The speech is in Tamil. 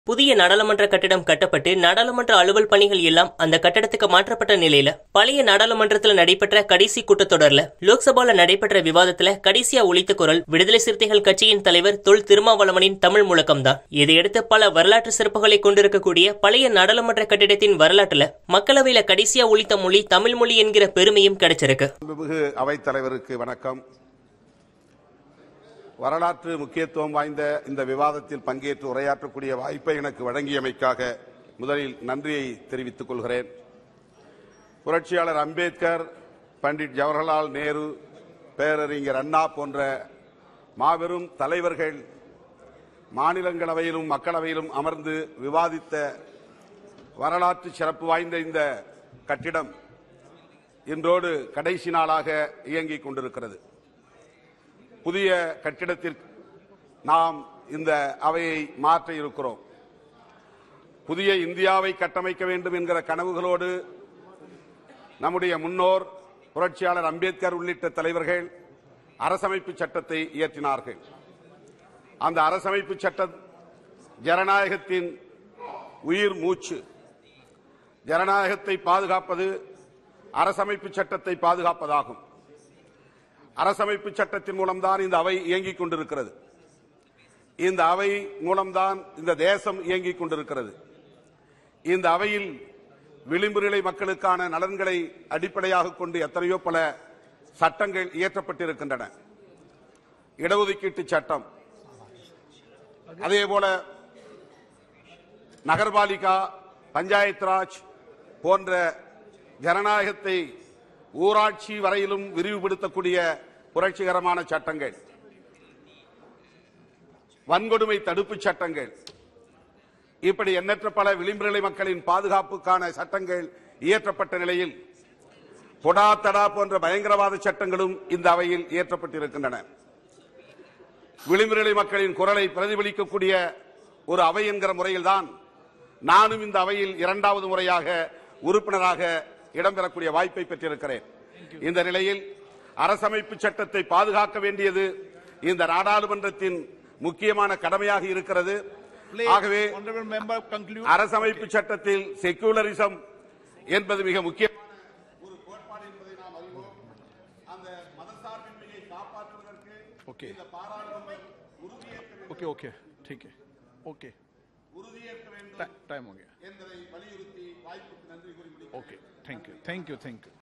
புதிய நாடாளுமன்ற கட்டிடம் கட்டப்பட்டு நாடாளுமன்ற அலுவல் பணிகள் எல்லாம் அந்த கட்டடத்துக்கு மாற்றப்பட்ட நிலையில பழைய நாடாளுமன்றத்துல நடைபெற்ற கடைசி கூட்டத்தொடர்ல லோக்சபால நடைபெற்ற விவாதத்துல கடைசியா ஒலித்த குரல் விடுதலை சிறுத்தைகள் கட்சியின் தலைவர் தொல் திருமாவளவனின் தமிழ் முழக்கம்தான் இதையடுத்து பல வரலாற்று சிறப்புகளை கொண்டிருக்கக்கூடிய பழைய நாடாளுமன்ற கட்டிடத்தின் வரலாற்றுல மக்களவையில கடைசியா ஒலித்த மொழி தமிழ் மொழி என்கிற பெருமையும் கிடைச்சிருக்கு மாண்புமிகு அவைத்தலைவருக்கு வணக்கம் வரலாற்று முக்கியத்துவம் வாய்ந்த இந்த விவாதத்தில் பங்கேற்று உரையாற்றக்கூடிய வாய்ப்பை எனக்கு வழங்கியமைக்காக முதலில் நன்றியை தெரிவித்துக் கொள்கிறேன் புரட்சியாளர் அம்பேத்கர் பண்டிட் ஜவஹர்லால் நேரு பேரறிஞர் அண்ணா போன்ற மாபெரும் தலைவர்கள் மாநிலங்களவையிலும் மக்களவையிலும் அமர்ந்து விவாதித்த வரலாற்று சிறப்பு வாய்ந்த இந்த கட்டிடம் இன்றோடு கடைசி நாளாக இயங்கிக் கொண்டிருக்கிறது புதிய கட்டிடத்திற்கு நாம் இந்த அவையை மாற்ற இருக்கிறோம் புதிய இந்தியாவை கட்டமைக்க வேண்டும் என்கிற கனவுகளோடு நம்முடைய முன்னோர் புரட்சியாளர் அம்பேத்கர் உள்ளிட்ட தலைவர்கள் அரசமைப்பு சட்டத்தை இயற்றினார்கள் அந்த அரசமைப்பு சட்டம் ஜனநாயகத்தின் உயிர் மூச்சு ஜனநாயகத்தை பாதுகாப்பது அரசமைப்பு சட்டத்தை பாதுகாப்பதாகும் அரசமைப்பு சட்டத்தின் மூலம்தான் இந்த அவை இயங்கிக் கொண்டிருக்கிறது இந்த அவை மூலம்தான் இந்த தேசம் இயங்கிக் கொண்டிருக்கிறது இந்த அவையில் விளிம்பு நிலை மக்களுக்கான நலன்களை அடிப்படையாக கொண்டு எத்தனையோ பல சட்டங்கள் இயற்றப்பட்டிருக்கின்றன இடஒதுக்கீட்டு சட்டம் அதேபோல நகர்பாலிகா பஞ்சாயத் ராஜ் போன்ற ஜனநாயகத்தை ஊராட்சி வரையிலும் விரிவுபடுத்தக்கூடிய புரட்சிகரமான சட்டங்கள் வன்கொடுமை தடுப்பு சட்டங்கள் இப்படி எண்ணற்ற பல விளிம்புநிலை மக்களின் பாதுகாப்புக்கான சட்டங்கள் இயற்றப்பட்ட நிலையில் பொடா தடா போன்ற பயங்கரவாத சட்டங்களும் இந்த அவையில் இயற்றப்பட்டிருக்கின்றன விளிம்புநிலை மக்களின் குரலை பிரதிபலிக்கக்கூடிய ஒரு அவை என்கிற முறையில்தான் நானும் இந்த அவையில் இரண்டாவது முறையாக உறுப்பினராக இடம்பெறக்கூடிய வாய்ப்பை பெற்றிருக்கிறேன் இந்த நிலையில் அரசமைப்பு சட்டத்தை பாதுகாக்க வேண்டியது இந்த நாடாளுமன்றத்தின் முக்கியமான கடமையாக இருக்கிறது ஆகவே Honorable member conclude. அரசமைப்பு சட்டத்தில் செக்குலரிசம் என்பது மிக முக்கியமான ஒரு கோட்பாடு என்பதை நாம் அறிவோம் அந்த மதசார்பின்மையை காப்பாற்றுவதற்கு Okay. இந்த பாராளுமன்றம் உறுதியேற்க வேண்டும் Okay, okay, ठीक है. Okay. உறுதியேற்க வேண்டும் Ti- Time हो गया. என்பதை வலியுறுத்தி வாய்ப்புக்கு நன்றி கூறி முடிக்கிறேன். Okay. Thank you. Thank you. Thank you.